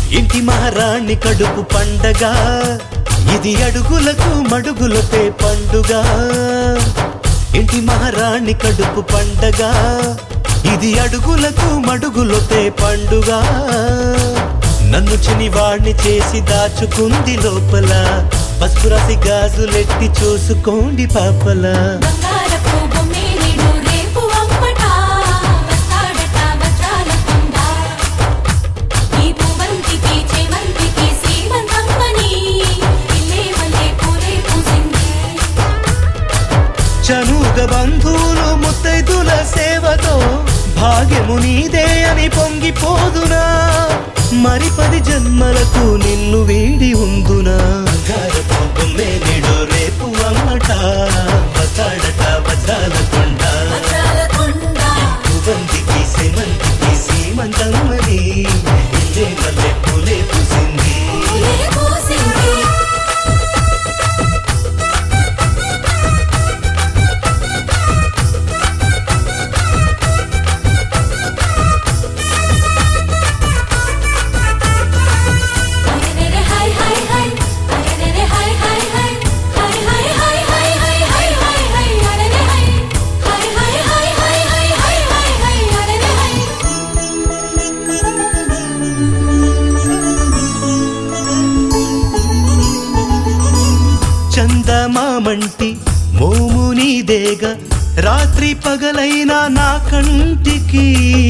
ఇంటి మహారాణి కడుపు పండగ ఇది అడుగులకు మడుగులపే పండుగ ఇంటి మహారాణి కడుపు పండగ ఇది అడుగులకు మడుగులపే పండుగ నన్ను చినివాణ్ణి చేసి దాచుకుంది లోపల పసుపు రాసి గాజులెట్టి చూసుకోండి పాపలా బంగారపు బొమ్మేలిడు రేపు అమ్మట వస్తాడట వజ్రాల కొండ ఈ పువ్వంతికి చేమంతికి శ్రీమంతమ్మని ఇల్లే వల్లే పూలే పూసింది చనుగ బంధువులు ముత్తైదుల సేవతో భాగ్యము నీదే అని పొంగిపోదునా మరి పది జన్మలకు నిన్ను వీడి ఉందునా బంగారపు బొమ్మే నేడు రేపు అమ్మట వస్తాడట వజ్రాల కొండ వజ్రాల కొండ పువ్వంతికి సెమంతికి సీమంతమ్మని ఇల్లే మల్లె పూలే పూసింది పూలే పూసింది అరెరెరె హై హై హై అరెరెరె హై హై హై హై హై హై హై హై హై హై హై అరెరె హై హై హై హై హై హై హై హై హై అరెరె హై చందమామంటి మోము నీదేగ రాత్రి పగలైన నా కంటికి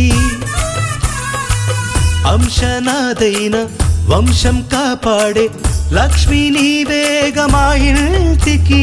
అంశనాదైన వంశం కాపాడే లక్ష్మి నీవేగ మా ఇంటికి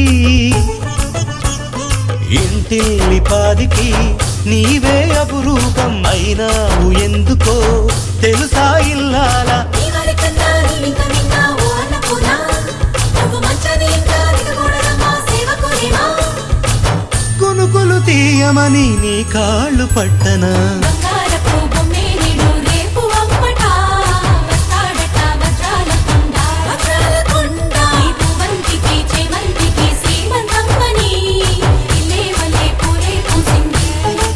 ఇంటిల్లి పాదికి నీవే అపురూపం అయినావు ఎందుకో తెలుసా ఇల్లాలా నీవరి కన్నా నీవింక విన్నావు అన్నపూర్ణ నువ్వు మంచని ఇంకా దిగకూడదమ్మా సేవకునివా కొనుకొలు తీయమని నీ కాళ్ళు పట్టనా బంగారపు బొమ్మేలిడు రేపు అమ్మట వస్తాడట వజ్రాల కొండ వజ్రాల కొండ ఈ పువ్వంతికి చేమంతికి శ్రీమంతమ్మని ఇల్లే వల్లే పూలే పూసింది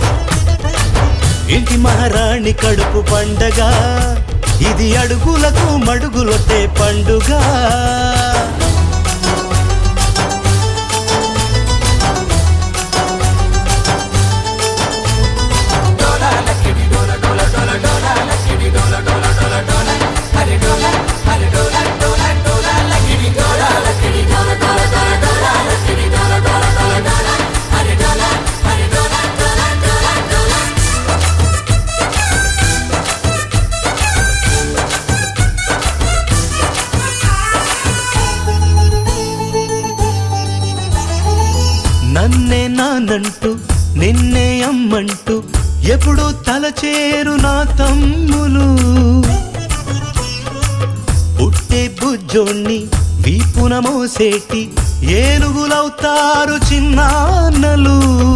ఇంటి మహారాణి కడుపు పండగ ఇది అడుగులకు మడుగులొట్టే పండుగ నన్నే నానంటూ నిన్నే అమ్మంటూ ఎప్పుడు తలచేరు నా తమ్ములు పుట్టే బుజ్జోణ్ణి వీపున మోసేటి ఏనుగులవుతారు చిన్నాన్నలు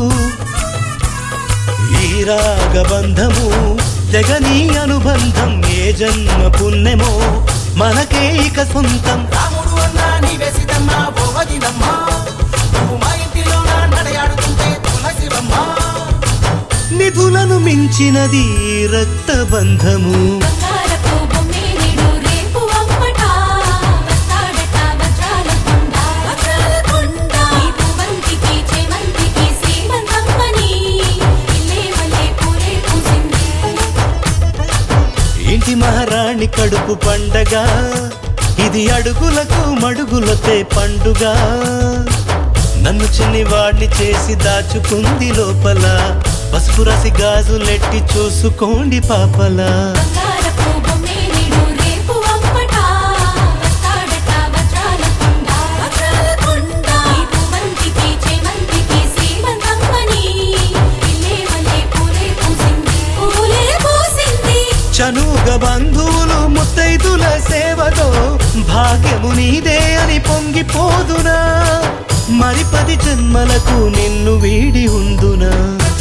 ఈ రాగబంధము జగనీ అనుబంధం ఏ జన్మ పుణ్యమో మనకే ఇక సొంతం రాముడు అన్నా నీవే సీతమ్మా ఓ వదినమ్మా నువ్వు మా ఇంటిలో నా నడయాడుతుంటే తులసివమ్మా నిధులను మించినది ఈ రక్తబంధము బంగారపు బొమ్మేలిడు రేపు అమ్మట వస్తాడట వజ్రాల కొండ వజ్రాల కొండ ఈ పువ్వంతికి చేమంతికి శ్రీమంతమ్మని ఇల్లే వల్లే పూలే పూసింది ఇంటి మహారాణి కడుపు పండగ ఇది అడుగులకు మడుగులతే పండుగ నన్ను చిన్నివాడిని చేసి దాచుకుంది లోపల పసుపు రాసి గాజులెట్టి చూసుకోండి పాపలా బంగారపు బొమ్మేలిడు రేపు అమ్మట వస్తాడట వజ్రాల కొండ వజ్రాల కొండ ఈ పువ్వంతికి చేమంతికి శ్రీమంతమ్మని ఇల్లే వల్లే పూలే పూసింది పూలే పూసింది చనుగ బంధువులు ముత్తైదుల సేవతో భాగ్యము నీదే అని పొంగిపోదునా మరి పది జన్మలకు నిన్ను వీడి ఉందునా